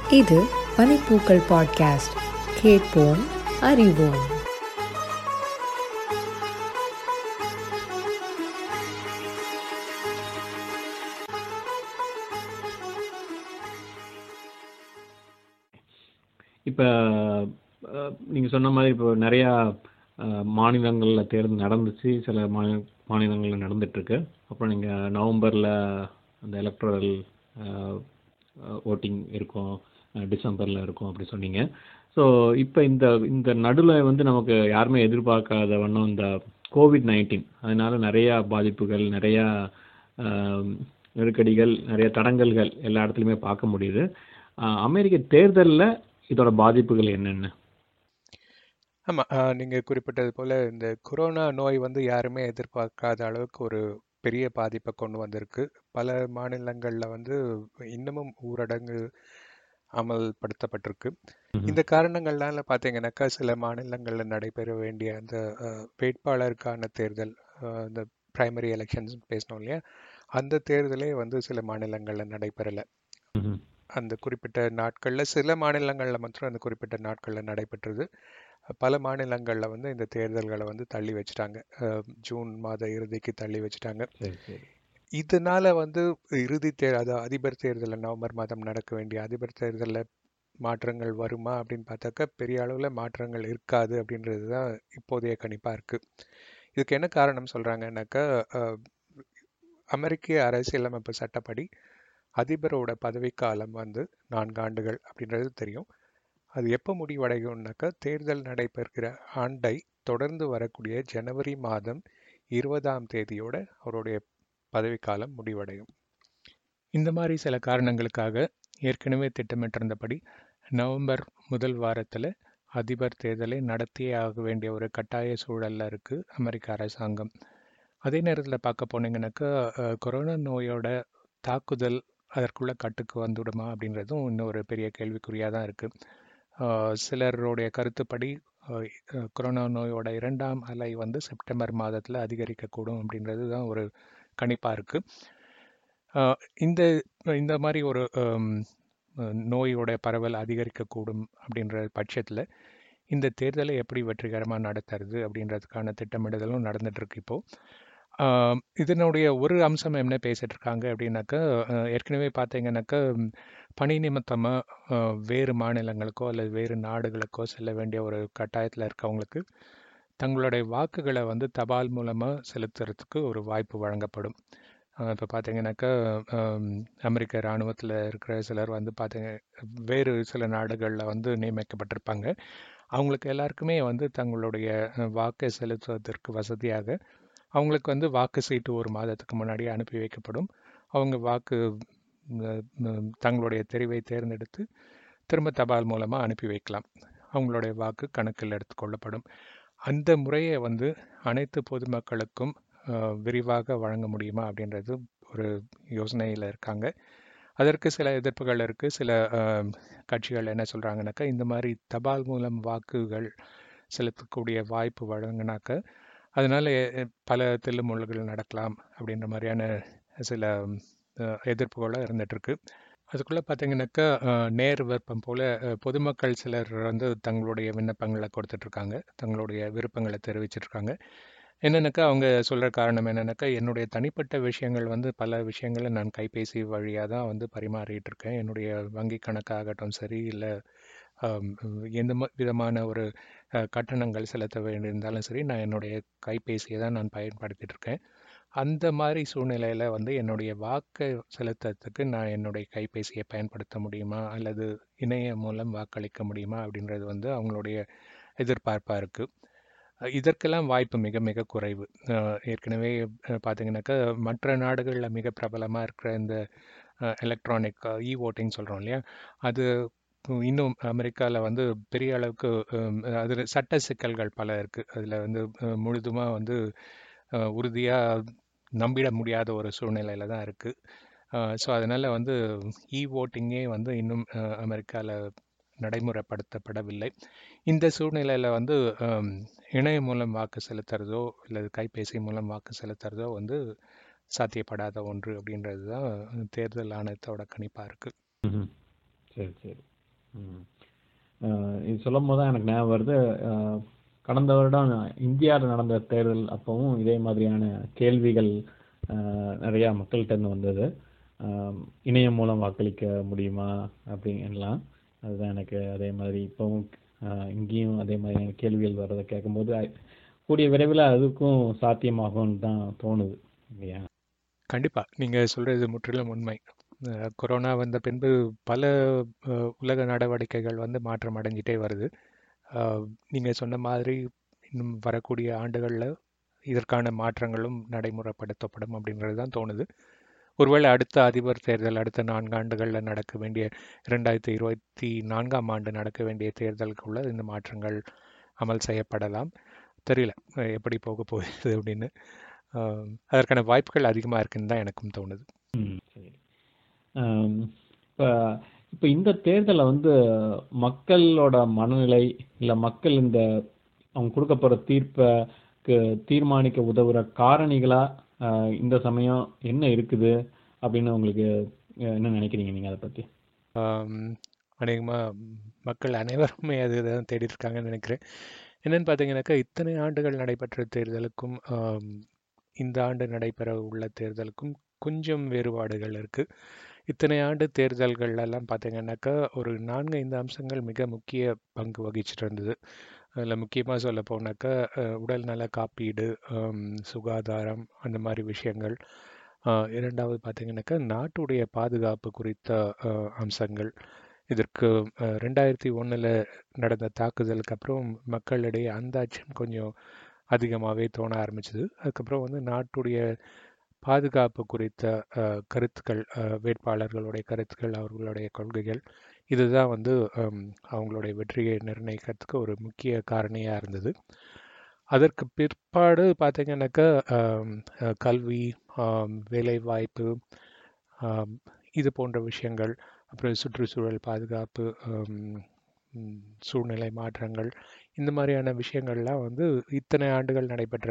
இது பனிப்பூக்கள் பாட்காஸ்ட் கேட்போம் அறிவோம் இப்போ நீங்கள் சொன்ன மாதிரி இப்போ நிறையா மாநிலங்களில் தேர்தல் நடந்துச்சு சில மாநில மாநிலங்களில் நடந்துட்டுருக்கு அப்புறம் நீங்கள் நவம்பரில் அந்த எலக்ட்ரல் ஓட்டிங் இருக்கும் டிசம்பரில் இருக்கும் அப்படி சொன்னீங்க ஸோ இப்போ இந்த இந்த நடுவில் வந்து நமக்கு யாருமே எதிர்பார்க்காத வண்ணம் இந்த கோவிட் நைன்டீன் அதனால நிறையா பாதிப்புகள் நிறையா நெருக்கடிகள் நிறைய தடங்கல்கள் எல்லா இடத்துலையுமே பார்க்க முடியுது அமெரிக்க தேர்தலில் இதோட பாதிப்புகள் என்னென்ன ஆமாம் நீங்கள் குறிப்பிட்டது போல் இந்த கொரோனா நோய் வந்து யாருமே எதிர்பார்க்காத அளவுக்கு ஒரு பெரிய பாதிப்பை கொண்டு வந்திருக்கு பல மாநிலங்களில் வந்து இன்னமும் ஊரடங்கு அமல்படுத்தப்பட்டிருக்கு இந்த காரணங்கள்னால பார்த்தீங்கன்னாக்கா சில மாநிலங்களில் நடைபெற வேண்டிய அந்த வேட்பாளருக்கான தேர்தல் இந்த பிரைமரி எலெக்ஷன்ஸ் பேசினோம் இல்லையா அந்த தேர்தலே வந்து சில மாநிலங்களில் நடைபெறலை அந்த குறிப்பிட்ட நாட்களில் சில மாநிலங்களில் மாத்திரம் அந்த குறிப்பிட்ட நாட்களில் நடைபெற்றது பல மாநிலங்களில் வந்து இந்த தேர்தல்களை வந்து தள்ளி வச்சுட்டாங்க ஜூன் மாத இறுதிக்கு தள்ளி வச்சுட்டாங்க இதனால வந்து இறுதி தே அதாவது அதிபர் தேர்தலில் நவம்பர் மாதம் நடக்க வேண்டிய அதிபர் தேர்தலில் மாற்றங்கள் வருமா அப்படின்னு பார்த்தாக்கா பெரிய அளவில் மாற்றங்கள் இருக்காது அப்படின்றது தான் இப்போதைய கணிப்பாக இருக்குது இதுக்கு என்ன காரணம் சொல்கிறாங்கன்னாக்கா அமெரிக்க அரசியலமைப்பு சட்டப்படி அதிபரோட பதவிக்காலம் வந்து நான்கு ஆண்டுகள் அப்படின்றது தெரியும் அது எப்போ முடிவடையும்னாக்கா தேர்தல் நடைபெறுகிற ஆண்டை தொடர்ந்து வரக்கூடிய ஜனவரி மாதம் இருபதாம் தேதியோட அவருடைய பதவிக்காலம் முடிவடையும் இந்த மாதிரி சில காரணங்களுக்காக ஏற்கனவே திட்டமிட்டிருந்தபடி நவம்பர் முதல் வாரத்தில் அதிபர் தேர்தலை நடத்தியே ஆக வேண்டிய ஒரு கட்டாய சூழலில் இருக்குது அமெரிக்க அரசாங்கம் அதே நேரத்தில் பார்க்க போனீங்கன்னாக்கா கொரோனா நோயோட தாக்குதல் அதற்குள்ள கட்டுக்கு வந்துவிடுமா அப்படின்றதும் இன்னொரு பெரிய கேள்விக்குறியாக தான் இருக்குது சிலருடைய கருத்துப்படி கொரோனா நோயோட இரண்டாம் அலை வந்து செப்டம்பர் மாதத்தில் அதிகரிக்கக்கூடும் அப்படின்றது தான் ஒரு கணிப்பாக இருக்குது இந்த இந்த மாதிரி ஒரு நோயோட பரவல் அதிகரிக்கக்கூடும் அப்படின்ற பட்சத்தில் இந்த தேர்தலை எப்படி வெற்றிகரமாக நடத்துறது அப்படின்றதுக்கான திட்டமிடுதலும் நடந்துகிட்ருக்கு இப்போது இதனுடைய ஒரு அம்சம் என்ன பேசிகிட்டு இருக்காங்க அப்படின்னாக்கா ஏற்கனவே பார்த்தீங்கன்னாக்கா பணி நிமித்தமாக வேறு மாநிலங்களுக்கோ அல்லது வேறு நாடுகளுக்கோ செல்ல வேண்டிய ஒரு கட்டாயத்தில் இருக்கவங்களுக்கு தங்களுடைய வாக்குகளை வந்து தபால் மூலமாக செலுத்துறதுக்கு ஒரு வாய்ப்பு வழங்கப்படும் இப்போ பார்த்தீங்கன்னாக்கா அமெரிக்க இராணுவத்தில் இருக்கிற சிலர் வந்து பார்த்தீங்க வேறு சில நாடுகளில் வந்து நியமிக்கப்பட்டிருப்பாங்க அவங்களுக்கு எல்லாருக்குமே வந்து தங்களுடைய வாக்கை செலுத்துவதற்கு வசதியாக அவங்களுக்கு வந்து வாக்கு சீட்டு ஒரு மாதத்துக்கு முன்னாடியே அனுப்பி வைக்கப்படும் அவங்க வாக்கு தங்களுடைய தெரிவை தேர்ந்தெடுத்து திரும்ப தபால் மூலமாக அனுப்பி வைக்கலாம் அவங்களுடைய வாக்கு கணக்கில் எடுத்துக்கொள்ளப்படும் அந்த முறையை வந்து அனைத்து பொதுமக்களுக்கும் விரிவாக வழங்க முடியுமா அப்படின்றது ஒரு யோசனையில் இருக்காங்க அதற்கு சில எதிர்ப்புகள் இருக்குது சில கட்சிகள் என்ன சொல்கிறாங்கனாக்கா இந்த மாதிரி தபால் மூலம் வாக்குகள் செலுத்தக்கூடிய வாய்ப்பு வழங்கினாக்க அதனால் பல தில்லுமுள்ளுகள் நடக்கலாம் அப்படின்ற மாதிரியான சில எதிர்ப்புகளும் இருந்துகிட்ருக்கு அதுக்குள்ளே பார்த்தீங்கன்னாக்கா நேர் விருப்பம் போல் பொதுமக்கள் சிலர் வந்து தங்களுடைய விண்ணப்பங்களை கொடுத்துட்ருக்காங்க தங்களுடைய விருப்பங்களை தெரிவிச்சிட்ருக்காங்க என்னென்னாக்கா அவங்க சொல்கிற காரணம் என்னென்னாக்கா என்னுடைய தனிப்பட்ட விஷயங்கள் வந்து பல விஷயங்களை நான் கைபேசி வழியாக தான் வந்து பரிமாறிட்டு இருக்கேன் என்னுடைய வங்கி கணக்காகட்டும் சரி இல்லை எந்த விதமான ஒரு கட்டணங்கள் செலுத்த வேண்டியிருந்தாலும் சரி நான் என்னுடைய கைபேசியை தான் நான் பயன்படுத்திகிட்டு இருக்கேன் அந்த மாதிரி சூழ்நிலையில் வந்து என்னுடைய வாக்கை செலுத்துறதுக்கு நான் என்னுடைய கைபேசியை பயன்படுத்த முடியுமா அல்லது இணையம் மூலம் வாக்களிக்க முடியுமா அப்படின்றது வந்து அவங்களுடைய எதிர்பார்ப்பாக இருக்குது இதற்கெல்லாம் வாய்ப்பு மிக மிக குறைவு ஏற்கனவே பார்த்தீங்கன்னாக்கா மற்ற நாடுகளில் மிக பிரபலமாக இருக்கிற இந்த எலக்ட்ரானிக் இ ஓட்டிங் சொல்கிறோம் இல்லையா அது இன்னும் அமெரிக்காவில் வந்து பெரிய அளவுக்கு அதில் சட்ட சிக்கல்கள் பல இருக்குது அதில் வந்து முழுதுமாக வந்து உறுதியாக நம்பிட முடியாத ஒரு சூழ்நிலையில் தான் இருக்குது ஸோ அதனால் வந்து இ ஓட்டிங்கே வந்து இன்னும் அமெரிக்காவில் நடைமுறைப்படுத்தப்படவில்லை இந்த சூழ்நிலையில் வந்து இணையம் மூலம் வாக்கு செலுத்துறதோ அல்லது கைபேசி மூலம் வாக்கு செலுத்துறதோ வந்து சாத்தியப்படாத ஒன்று அப்படின்றது தான் தேர்தல் ஆணையத்தோட கணிப்பாக இருக்குது சரி சரி ம். அஹ் இது சொல்லும் போது தான் எனக்கு ஞாபகம் வருது அஹ் கடந்த வருடம் இந்தியாவில் நடந்த தேர்தல் அப்பவும் இதே மாதிரியான கேள்விகள் அஹ், நிறையா மக்கள்கிட்ட இருந்து வந்தது அஹ், இணையம் மூலம் வாக்களிக்க முடியுமா அப்படின்லாம் அதுதான் எனக்கு அதே மாதிரி இப்போவும் அஹ், இங்கேயும் அதே மாதிரியான கேள்விகள் வர்றதை கேட்கும்போது அ- கூடிய விரைவில் அதுக்கும் சாத்தியமாகும்னு தான் தோணுது இல்லையா கண்டிப்பா நீங்க சொல்றது முற்றிலும் உண்மை அஹ் கொரோனா வந்த பின்பு பல அஹ், உலக நடவடிக்கைகள் வந்து மாற்றம் அடைஞ்சிட்டே வருது அஹ், நீங்க சொன்ன மாதிரி இன்னும் வரக்கூடிய ஆண்டுகள்ல இதற்கான மாற்றங்களும் நடைமுறைப்படுத்தப்படும் அப்படின்றது தான் தோணுது ஒருவேளை அடுத்த அதிபர் தேர்தல் அடுத்த நான்கு ஆண்டுகளில் நடக்க வேண்டிய இரண்டாயிரத்தி இருபத்தி நான்காம் ஆண்டு நடக்க வேண்டிய தேர்தலுக்குள்ள இந்த மாற்றங்கள் அமல் செய்யப்படலாம் தெரியல அஹ் எப்படி போக போகுது அப்படின்னு அஹ், அதற்கான வாய்ப்புகள் அதிகமாக இருக்குன்னு தான் எனக்கும் தோணுது ம் சரி இப்போ இப்போ இந்த தேர்தலை வந்து மக்களோட மனநிலை இல்லை மக்கள் இந்த அவங்க கொடுக்க போகிற தீர்ப்பை தீர்மானிக்க உதவுற காரணிகளா அஹ், இந்த சமயம் என்ன இருக்குது அப்படின்னு உங்களுக்கு அஹ், என்ன நினைக்கிறீங்க நீங்கள் அதை பற்றி அநேகமாக மக்கள் அனைவருமே அது தான் தேடி இருக்காங்கன்னு நினைக்கிறேன் என்னன்னு பார்த்தீங்கன்னாக்கா இத்தனை ஆண்டுகள் நடைபெற்ற தேர்தலுக்கும் ஆம், இந்த ஆண்டு நடைபெற உள்ள தேர்தலுக்கும் கொஞ்சம் வேறுபாடுகள் இருக்குது இத்தனை ஆண்டு தேர்தல்கள் எல்லாம் பார்த்தீங்கன்னாக்கா ஒரு நான்கு ஐந்து அம்சங்கள் மிக முக்கிய பங்கு வகிச்சிட்டு இருந்தது அதில் முக்கியமாக சொல்ல போனாக்கா அஹ், உடல்நல காப்பீடு ஆம், சுகாதாரம் அந்த மாதிரி விஷயங்கள் ஆஹ், இரண்டாவது பார்த்தீங்கன்னாக்கா நாட்டுடைய பாதுகாப்பு குறித்த ஆஹ், அம்சங்கள் இதற்கு ஆஹ், ரெண்டாயிரத்தி ஒன்றில் நடந்த தாக்குதலுக்கு அப்புறம் மக்களிடையே அந்த அச்சம் கொஞ்சம் அதிகமாகவே தோண ஆரம்பிச்சது அதுக்கப்புறம் வந்து நாட்டுடைய பாதுகாப்பு குறித்த ஆஹ், கருத்துக்கள் ஆஹ், வேட்பாளர்களுடைய கருத்துக்கள் அவர்களுடைய கொள்கைகள் இதுதான் வந்து ஆம், அவங்களுடைய வெற்றியை நிர்ணயிக்கிறதுக்கு ஒரு முக்கிய காரணியாக இருந்தது அதற்கு பிற்பாடு பார்த்தீங்கன்னாக்கா ஆம், அஹ், கல்வி ஆம், வேலைவாய்ப்பு ஆம், இது போன்ற விஷயங்கள் அப்புறம் சுற்றுச்சூழல் பாதுகாப்பு ஆம், ம், சூழ்நிலை மாற்றங்கள் இந்த மாதிரியான விஷயங்கள்லாம் வந்து இத்தனை ஆண்டுகள் நடைபெற்ற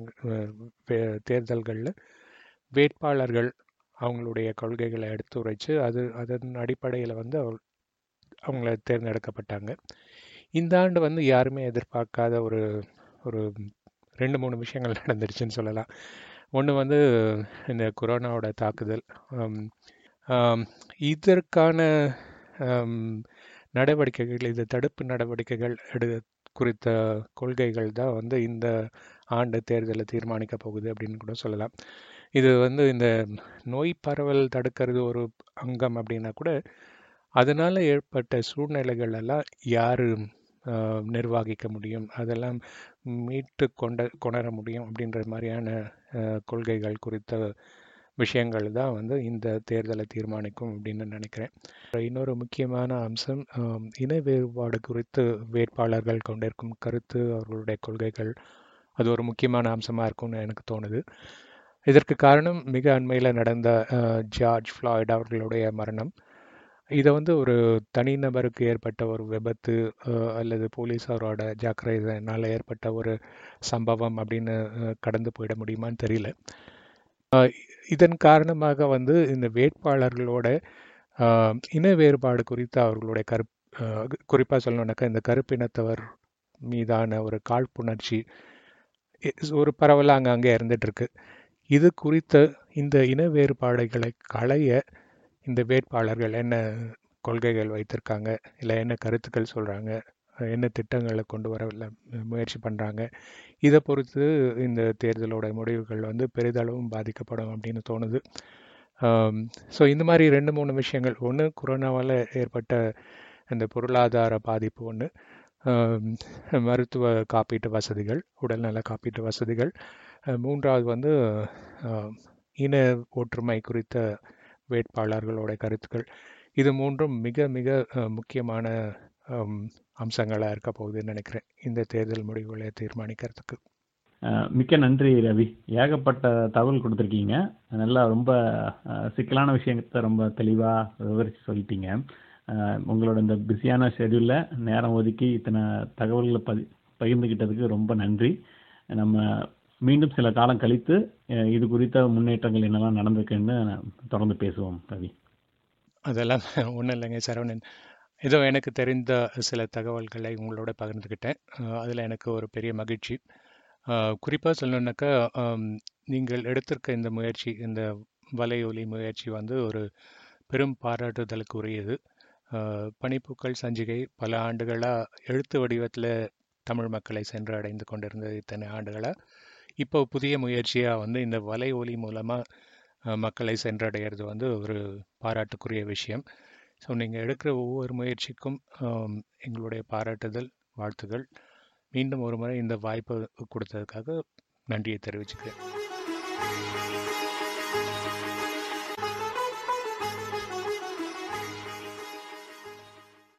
காரணங்கள் தேர்தல்களில் வேட்பாளர்கள் அவங்களுடைய கொள்கைகளை எடுத்துரைச்சு அது அதன் அடிப்படையில் வந்து அவ- அவங்கள தேர்ந்தெடுக்கப்பட்டாங்க இந்த ஆண்டு வந்து யாருமே எதிர்பார்க்காத ஒரு ஒரு ரெண்டு மூணு விஷயங்கள் நடந்துருச்சுன்னு சொல்லலாம் ஒன்று வந்து இந்த கொரோனாவோட தாக்குதல் ஆம், ஆம், இதற்கான ஆம், நடவடிக்கைகள் இது தடுப்பு நடவடிக்கைகள் எடு குறித்த கொள்கைகள் தான் வந்து இந்த ஆண்டு தேர்தலை தீர்மானிக்க போகுது அப்படின்னு கூட சொல்லலாம் இது வந்து இந்த நோய் பரவல் தடுக்கிறது ஒரு அங்கம் அப்படின்னா கூட அதனால் ஏற்பட்ட சூழ்நிலைகள் எல்லாம் யார் நிர்வகிக்க முடியும் அதெல்லாம் மீட்டு கொண்ட கொணர முடியும் அப்படின்ற மாதிரியான அஹ், கொள்கைகள் குறித்த விஷயங்கள் தான் வந்து இந்த தேர்தலை தீர்மானிக்கும் அப்படின்னு நினைக்கிறேன் இன்னொரு முக்கியமான அம்சம் ஆம், இன வேறுபாடு குறித்து வேட்பாளர்கள் கொண்டிருக்கும் கருத்து அவர்களுடைய கொள்கைகள் அது ஒரு முக்கியமான அம்சமாக இருக்கும்னு எனக்கு தோணுது இதற்கு காரணம் மிக அண்மையில் நடந்த அஹ், ஜார்ஜ் ஃப்ளாய்ட் அவர்களுடைய மரணம் இதை வந்து ஒரு தனிநபருக்கு ஏற்பட்ட ஒரு விபத்து அஹ், அல்லது போலீஸாரோட ஜாக்கிரதையினால் ஏற்பட்ட ஒரு சம்பவம் அப்படின்னு அஹ், கடந்து போயிட முடியுமான்னு தெரியல அஹ், இதன் காரணமாக வந்து இந்த வேட்பாளர்களோட அஹ், இன வேறுபாடு குறித்து அவர்களுடைய கருப் குறிப்பாக சொல்லணுன்னாக்கா இந்த கருப்பினத்தவர் மீதான ஒரு காழ்ப்புணர்ச்சி இ- ஒரு பரவலாக அங்கே அங்கே இருந்துட்டு இருக்கு இது குறித்த இந்த இன வேறுபாடுகளை களைய இந்த வேட்பாளர்கள் என்ன கொள்கைகள் வைத்திருக்காங்க இல்லை என்ன கருத்துக்கள் சொல்கிறாங்க என்ன திட்டங்களை கொண்டு வர இல்ல முயற்சி பண்ணுறாங்க இதை பொறுத்து இந்த தேர்தலோட முடிவுகள் வந்து பெரிதளவும் பாதிக்கப்படும் அப்படின்னு தோணுது ஸோ இந்த மாதிரி ரெண்டு மூணு விஷயங்கள் ஒன்று கொரோனாவால் ஏற்பட்ட இந்த பொருளாதார பாதிப்பு ஒன்று மருத்துவ காப்பீட்டு வசதிகள் உடல்நல காப்பீட்டு வசதிகள் அஹ் மூன்றாவது வந்து அஹ், இன ஒற்றுமை குறித்த வேட்பாளர்களோட கருத்துக்கள் இது மூன்றும் மிக மிக அஹ், முக்கியமான அம்சங்களாக இருக்க போகுதுன்னு நினைக்கிறேன் இந்த தேர்தல் முடிவுகளை தீர்மானிக்கிறதுக்கு அஹ் மிக்க நன்றி ரவி ஏகப்பட்ட தகவல் கொடுத்துருக்கீங்க நல்லா ரொம்ப அஹ், சிக்கலான விஷயத்தை ரொம்ப தெளிவாக விவரித்து சொல்லிட்டீங்க அஹ், உங்களோட இந்த பிஸியான ஷெடியூலில் நேரம் ஒதுக்கி இத்தனை தகவல்களை பதி பகிர்ந்துக்கிட்டதுக்கு ரொம்ப நன்றி நம்ம மீண்டும் சில காலம் கழித்து அஹ், இது குறித்த முன்னேற்றங்கள் என்னெல்லாம் நடந்திருக்குன்னு தொடர்ந்து பேசுவோம் ரவி அதெல்லாம் ஒன்றும் இல்லைங்க சரவணன் ஏதோ எனக்கு தெரிந்த சில தகவல்களை உங்களோட பகிர்ந்துக்கிட்டேன் அதில் எனக்கு ஒரு பெரிய மகிழ்ச்சி குறிப்பாக சொல்லணுன்னாக்கா ஆம், நீங்கள் எடுத்திருக்க இந்த முயற்சி இந்த வலையொலி முயற்சி வந்து ஒரு பெரும் பாராட்டுதலுக்கு உரியது அஹ், பனிப்பூக்கள் சஞ்சிகை பல ஆண்டுகளாக எழுத்து வடிவத்தில் தமிழ் மக்களை சென்று அடைந்து கொண்டிருந்தது இத்தனை ஆண்டுகளாக இப்போ புதிய முயற்சியாக வந்து இந்த வலை ஒலி மூலமாக மக்களை சென்றடைகிறது வந்து ஒரு பாராட்டுக்குரிய விஷயம் ஸோ நீங்கள் எடுக்கிற ஒவ்வொரு முயற்சிக்கும் ஆம், எங்களுடைய பாராட்டுதல் வாழ்த்துகள் மீண்டும் ஒரு முறை இந்த வாய்ப்பு கொடுத்ததுக்காக நன்றியை தெரிவிச்சுக்கிறேன்